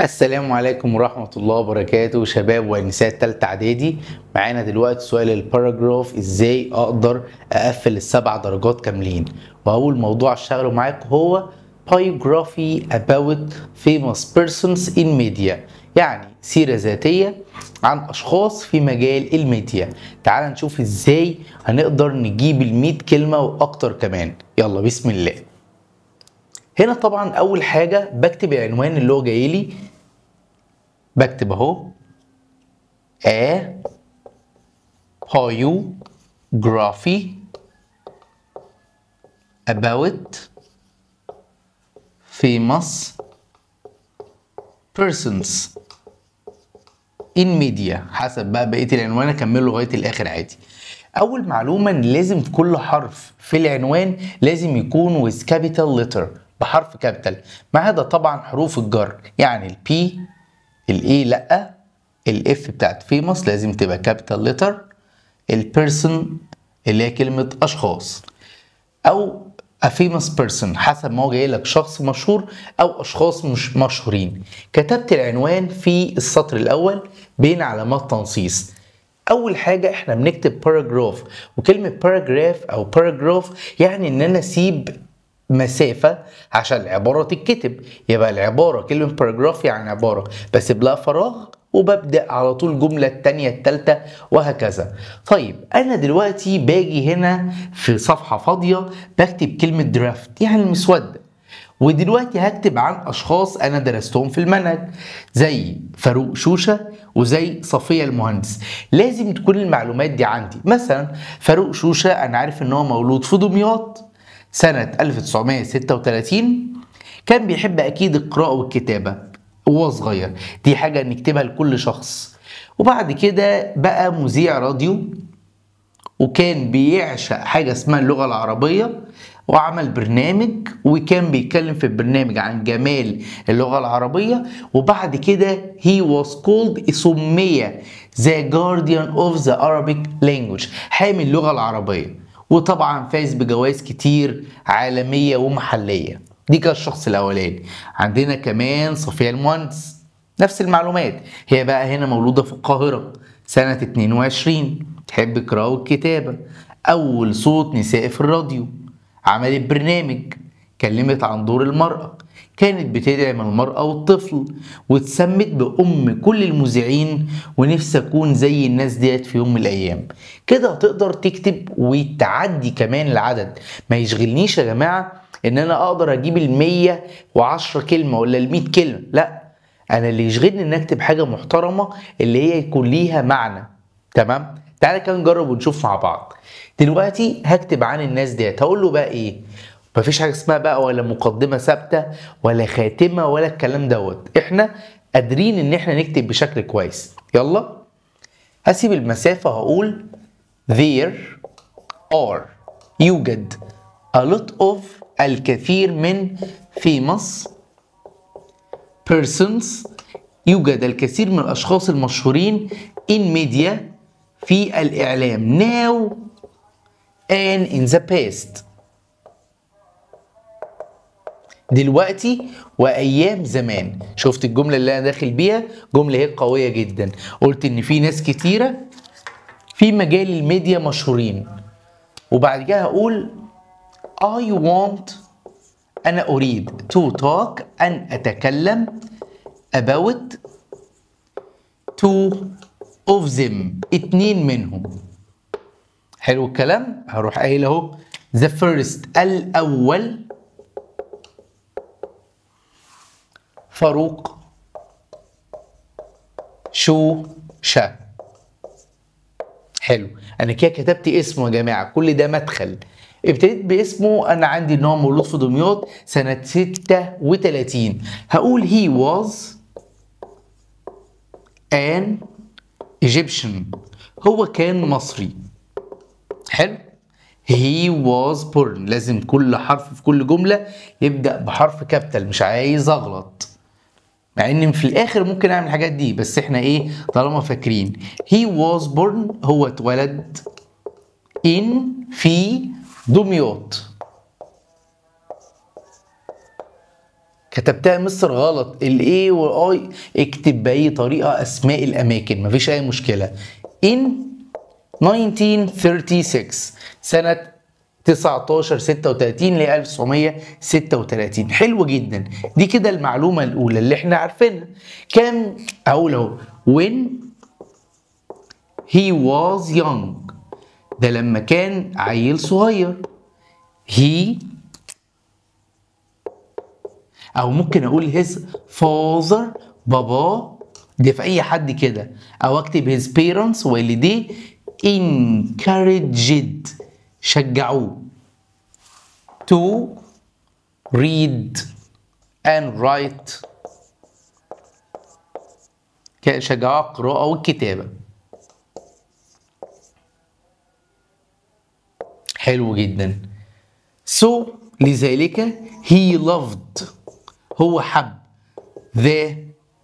السلام عليكم ورحمة الله وبركاته شباب ونساء تالتة اعدادي معانا دلوقتي سؤال الباراجراف ازاي اقدر اقفل السبع درجات كاملين واول موضوع اشتغله معاكم هو biography about famous persons in media يعني سيرة ذاتية عن اشخاص في مجال الميديا تعال نشوف ازاي هنقدر نجيب المية كلمة واكتر كمان يلا بسم الله هنا طبعا اول حاجه بكتب العنوان اللي هو جاي لي بكتب اهو a biography about famous persons in media حسب بقى بقيه العنوان اكمله لغايه الاخر عادي اول معلومه إن لازم في كل حرف في العنوان لازم يكون with capital letter بحرف كابيتال ما عدا طبعا حروف الجر يعني البي الاي لا الاف بتاعت فيموس لازم تبقى كابيتال لتر البيرسون اللي هي كلمه اشخاص او a famous person حسب ما هو جاي لك شخص مشهور او اشخاص مش مشهورين كتبت العنوان في السطر الاول بين علامات تنصيص اول حاجه احنا بنكتب باراجراف وكلمه باراجراف او باراجراف يعني ان انا اسيب مسافه عشان العباره تتكتب يبقى العباره كلمه باراجراف يعني عباره بسيب لها فراغ وببدا على طول الجمله الثانيه الثالثه وهكذا طيب انا دلوقتي باجي هنا في صفحه فاضيه بكتب كلمه درافت يعني المسوده ودلوقتي هكتب عن اشخاص انا درستهم في المنهج زي فاروق شوشه وزي صفيه المهندس لازم تكون المعلومات دي عندي مثلا فاروق شوشه انا عارف ان هو مولود في دمياط سنه 1936 كان بيحب اكيد القراءه والكتابه وهو صغير دي حاجه نكتبها لكل شخص وبعد كده بقى مذيع راديو وكان بيعشق حاجه اسمها اللغه العربيه وعمل برنامج وكان بيتكلم في البرنامج عن جمال اللغة العربية وبعد كده he was called سمي the guardian of the Arabic language حامل اللغة العربية وطبعا فاز بجوائز كتير عالمية ومحلية دي كان الشخص الأولاني عندنا كمان صفية المهندس نفس المعلومات هي بقى هنا مولودة في القاهرة سنة 22 تحب القراءة والكتابة أول صوت نسائي في الراديو عملت برنامج كلمت عن دور المرأة كانت بتدعم المرأة والطفل واتسمت بأم كل المذيعين ونفسي أكون زي الناس ديت في يوم من الأيام كده هتقدر تكتب وتعدي كمان العدد ما يشغلنيش يا جماعة إن أنا أقدر أجيب المية وعشرة كلمة ولا المية كلمة لأ أنا اللي يشغلني إن أكتب حاجة محترمة اللي هي يكون ليها معنى تمام تعالى كده نجرب ونشوف مع بعض دلوقتي هكتب عن الناس ديت هقول له بقى ايه مفيش حاجه اسمها بقى ولا مقدمه ثابته ولا خاتمه ولا الكلام دوت احنا قادرين ان احنا نكتب بشكل كويس يلا هسيب المسافه هقول there are يوجد a lot of الكثير من famous persons يوجد الكثير من الاشخاص المشهورين in media في الإعلام now and in the past دلوقتي وأيام زمان شفت الجملة اللي أنا داخل بيها جملة هي قوية جدا قلت إن في ناس كتيرة في مجال الميديا مشهورين وبعد كده هقول I want أنا أريد to talk أن أتكلم about two of them اتنين منهم حلو الكلام هروح قايل اهو the first الاول فاروق شو شا حلو انا كده كتبت اسمه يا جماعه كل ده مدخل ابتديت باسمه انا عندي ان هو مولود في دمياط سنه 36 هقول he was an Egyptian هو كان مصري حلو he was born لازم كل حرف في كل جملة يبدأ بحرف كابيتال مش عايز اغلط مع ان في الاخر ممكن اعمل الحاجات دي بس احنا ايه طالما فاكرين he was born هو اتولد in في دمياط كتبتها مصر غلط الاي والاي اكتب باي طريقه اسماء الاماكن مفيش اي مشكله in 1936 سنه 19 36 ل 1936 حلو جدا دي كده المعلومه الاولى اللي احنا عارفينها كام اقول اهو when he was young ده لما كان عيل صغير he او ممكن اقول his father باباه ده في اي حد كده او اكتب his parents والديه encouraged شجعوه to read and write شجعوه على القراءة والكتابة حلو جدا so لذلك he loved هو حب the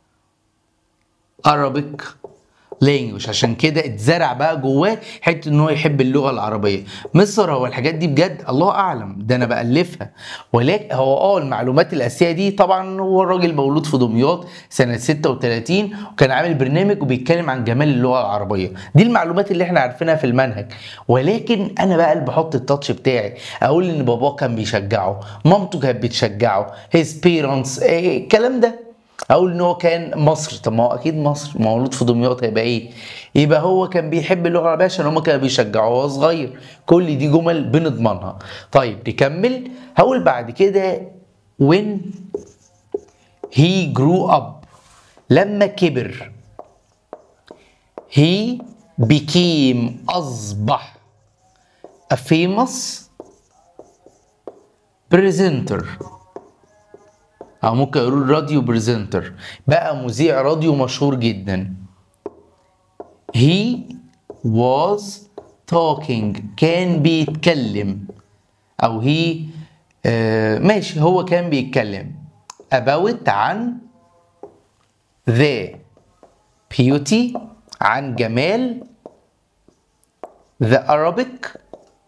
Arabic language عشان كده اتزرع بقى جواه حته ان هو يحب اللغه العربيه مصر هو الحاجات دي بجد الله اعلم ده انا بالفها ولكن هو اه المعلومات الاساسيه دي طبعا هو الراجل مولود في دمياط سنه 36 وكان عامل برنامج وبيتكلم عن جمال اللغه العربيه دي المعلومات اللي احنا عارفينها في المنهج ولكن انا بقى اللي بحط التاتش بتاعي اقول ان باباه كان بيشجعه مامته كانت بتشجعه his parents إيه الكلام ده اقول ان هو كان مصر طب ما هو اكيد مصر مولود في دمياط هيبقى ايه يبقى هو كان بيحب اللغه العربيه عشان هم كانوا بيشجعوه وهو صغير كل دي جمل بنضمنها طيب نكمل هقول بعد كده when he grew up لما كبر he became اصبح a famous presenter او ممكن اقول راديو بريزنتر بقى مذيع راديو مشهور جدا he was talking كان بيتكلم او he آه ماشي هو كان بيتكلم about عن the beauty عن جمال the Arabic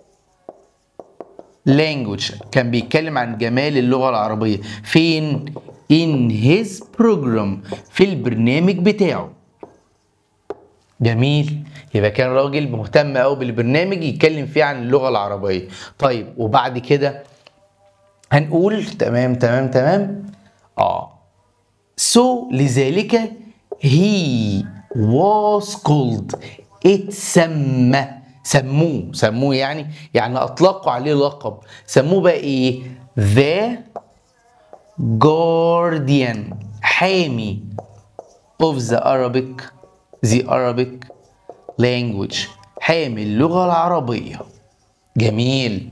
language كان بيتكلم عن جمال اللغة العربية فين in his program في البرنامج بتاعه جميل يبقى كان راجل مهتم قوي بالبرنامج يتكلم فيه عن اللغة العربية طيب وبعد كده هنقول تمام تمام تمام اه so لذلك he was called اتسمى سموه سموه يعني يعني اطلقوا عليه لقب سموه بقى ايه the guardian حامي of the Arabic the Arabic language حامي اللغة العربية جميل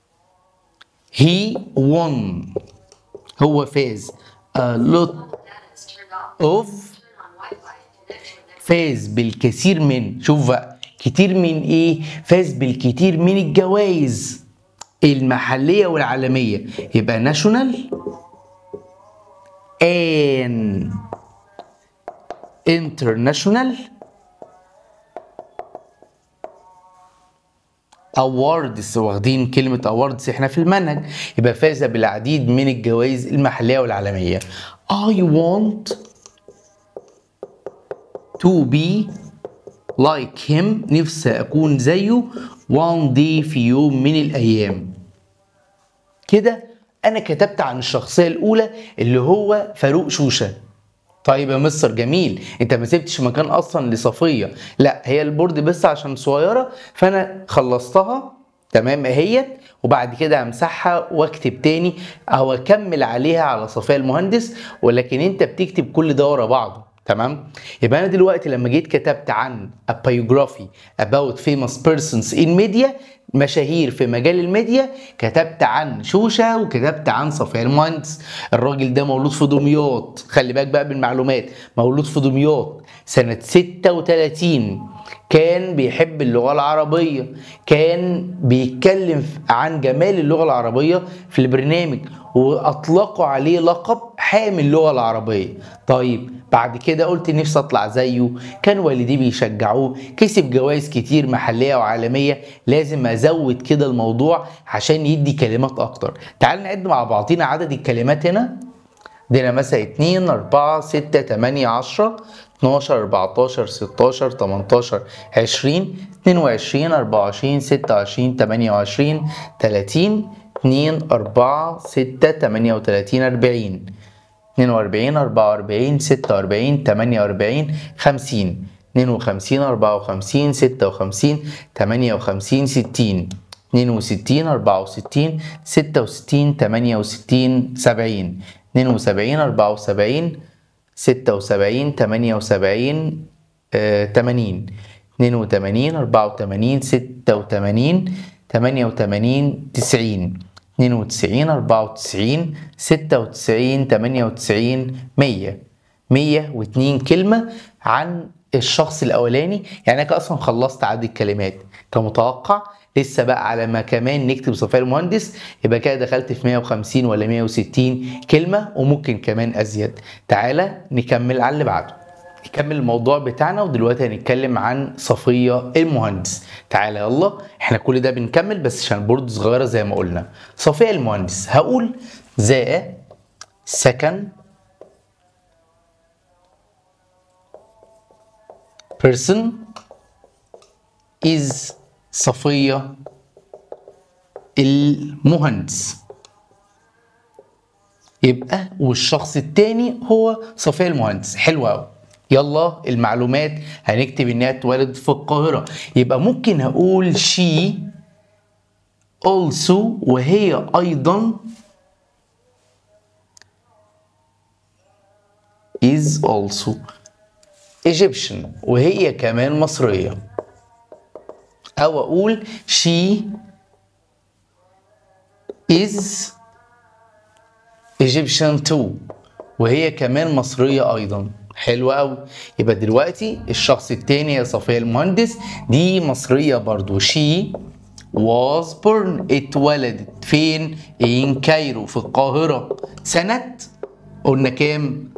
he won هو فاز a lot of فاز بالكثير من شوف بقى كتير من ايه فاز بالكتير من الجوائز المحلية والعالمية يبقى ناشونال ان انترناشونال awards واخدين كلمة awards احنا في المنهج يبقى فاز بالعديد من الجوائز المحلية والعالمية I want to be like him نفسي أكون زيه one day في يوم من الأيام كده أنا كتبت عن الشخصية الأولى اللي هو فاروق شوشة طيب يا مستر جميل انت ما سبتش مكان اصلا لصفيه لا هي البورد بس عشان صغيره فانا خلصتها تمام اهيت وبعد كده همسحها واكتب تاني او اكمل عليها على صفيه المهندس ولكن انت بتكتب كل ده ورا بعضه تمام يبقى انا دلوقتي لما جيت كتبت عن a biography about famous persons in media مشاهير في مجال الميديا كتبت عن شوشة وكتبت عن صفية المهندس الراجل ده مولود في دمياط خلي بالك بقى بالمعلومات مولود في دمياط سنة 36 كان بيحب اللغة العربية كان بيتكلم عن جمال اللغة العربية في البرنامج واطلقوا عليه لقب حامل اللغة العربية طيب بعد كده قلت نفسي اطلع زيه كان والديه بيشجعوه كسب جوائز كتير محلية وعالمية لازم ازود كده الموضوع عشان يدي كلمات اكتر تعال نعد مع بعضينا عدد الكلمات هنا عندنا مثلا 2 4 6 8 10 12 14 16 18 20 22 24 26 28 30 2 4 6 38 40 42 44 46 48 50 52 54 56 58 60 62 64 66 68 70 72 74 76 78 آه، 80 82 84 86 88 90 92 94 96 98 100 102 كلمة عن الشخص الأولاني يعني أنا أصلا خلصت عدد الكلمات كمتوقع لسه بقى على ما كمان نكتب صفاء المهندس يبقى كده دخلت في 150 ولا 160 كلمة وممكن كمان أزيد تعالى نكمل على اللي بعده نكمل الموضوع بتاعنا ودلوقتي هنتكلم عن صفية المهندس تعالى يلا احنا كل ده بنكمل بس عشان بورد صغيرة زي ما قلنا صفية المهندس هقول ذا second person is صفية المهندس يبقى والشخص التاني هو صفية المهندس حلو قوي يلا المعلومات هنكتب انها اتولدت في القاهرة يبقى ممكن هقول she also وهي ايضا is also Egyptian وهي كمان مصرية أو أقول she is Egyptian too وهي كمان مصرية أيضا حلو قوي يبقى دلوقتي الشخص التاني يا صفية المهندس دي مصرية برضو she was born اتولدت فين in كايرو في القاهرة سنة قلنا كام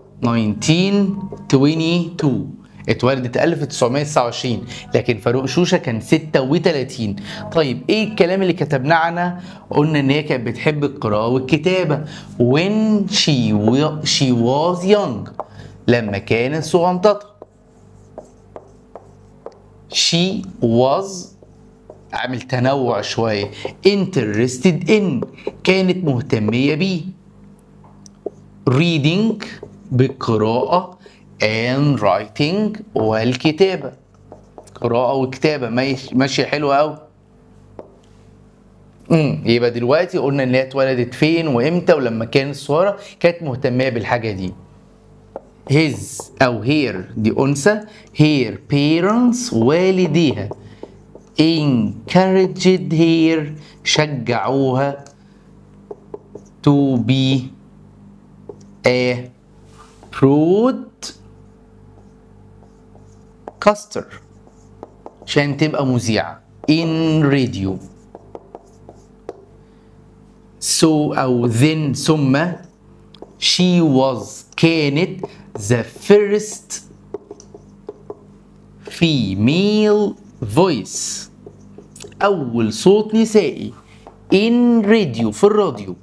1922 اتولدت 1929 لكن فاروق شوشة كان 36 طيب ايه الكلام اللي كتبناه عنها قلنا ان هي كانت بتحب القراءة والكتابة when she, wa- she was young لما كانت صغنططة she was عامل تنوع شوية interested in كانت مهتمية بيه reading بالقراءة and writing والكتابة قراءة وكتابة ماشي ماشية حلوة أوي امم يبقى دلوقتي قلنا ان هي اتولدت فين وامتى ولما كانت صغيرة كانت مهتمية بالحاجة دي his او her دي انثى her parents والديها encouraged her شجعوها to be a broadcaster عشان تبقى مذيعة in radio so أو then ثم she was كانت the first female voice أول صوت نسائي in radio في الراديو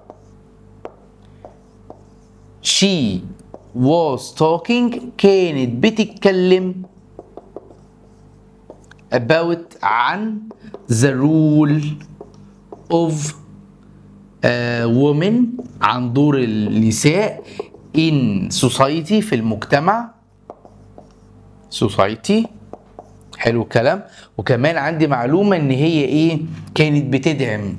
she was talking كانت بتتكلم about عن the rule of uh, women عن دور النساء in society في المجتمع society حلو الكلام وكمان عندي معلومة ان هي ايه كانت بتدعم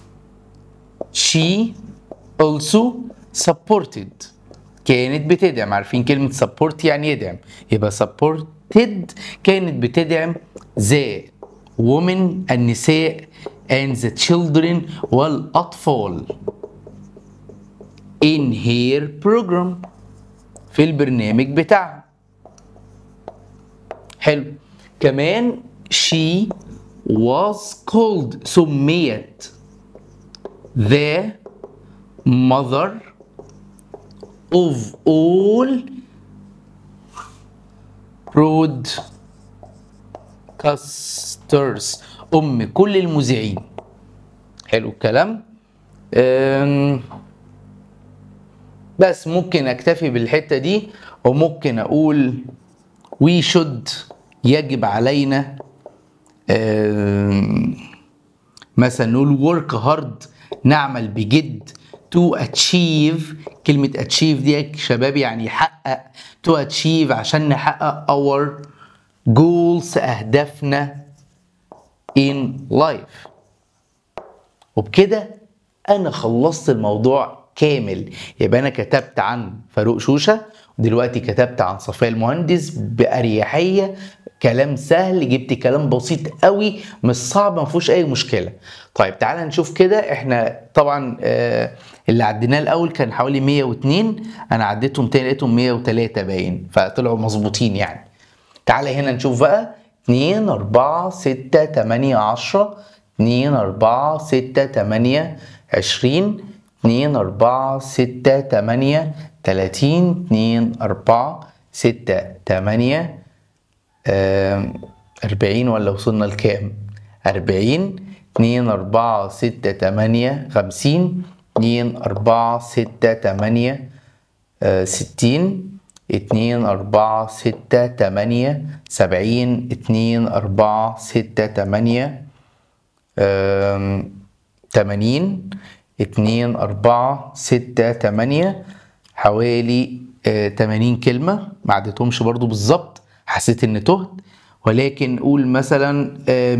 she also supported كانت بتدعم عارفين كلمة support يعني يدعم يبقى supported كانت بتدعم the women النساء and the children والأطفال in her program في البرنامج بتاعها حلو كمان she was called سميت the mother of all broadcasters أم كل المذيعين حلو الكلام أم، بس ممكن اكتفي بالحته دي وممكن اقول we should يجب علينا آم، مثلا نقول work hard نعمل بجد to achieve كلمة achieve دي يا شباب يعني يحقق to achieve عشان نحقق our goals أهدافنا in life وبكده انا خلصت الموضوع كامل يبقى انا كتبت عن فاروق شوشه ودلوقتي كتبت عن صفاء المهندس باريحيه كلام سهل جبت كلام بسيط قوي مش صعب ما فيهوش اي مشكله طيب تعالى نشوف كده احنا طبعا آه اللي عديناه الاول كان حوالي 102 انا عديتهم تاني لقيتهم 103 باين فطلعوا مظبوطين يعني تعالى هنا نشوف بقى 2 4 6 8 10 2 4 6 8 20 2 4 6 8 30 2 4 6 8 آم، 40 ولا وصلنا لكام؟ 40 2 4 6 8 50 2 4 6 8 آه، 60 2 4 6 8 70 2 4 6 8 آم، 80 2 4 6 8 حوالي آه، 80 كلمة ما عدتهمش برضو بالظبط حسيت ان تهت ولكن قول مثلا آه،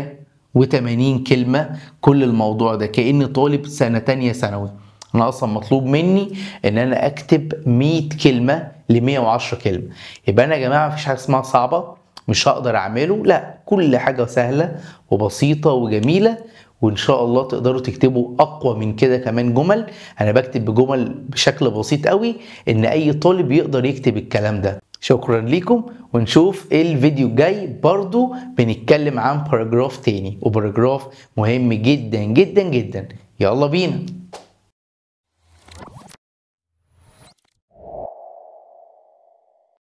180 كلمة كل الموضوع ده كأني طالب سنة تانية ثانوي انا اصلا مطلوب مني ان انا اكتب 100 كلمة ل 110 كلمة يبقى انا يا جماعة مفيش حاجة اسمها صعبة مش هقدر اعمله لا كل حاجة سهلة وبسيطة وجميلة وان شاء الله تقدروا تكتبوا اقوى من كده كمان جمل انا بكتب بجمل بشكل بسيط قوي ان اي طالب يقدر يكتب الكلام ده شكرا ليكم ونشوف الفيديو الجاي برضو بنتكلم عن باراجراف تاني وباراجراف مهم جدا جدا جدا يلا بينا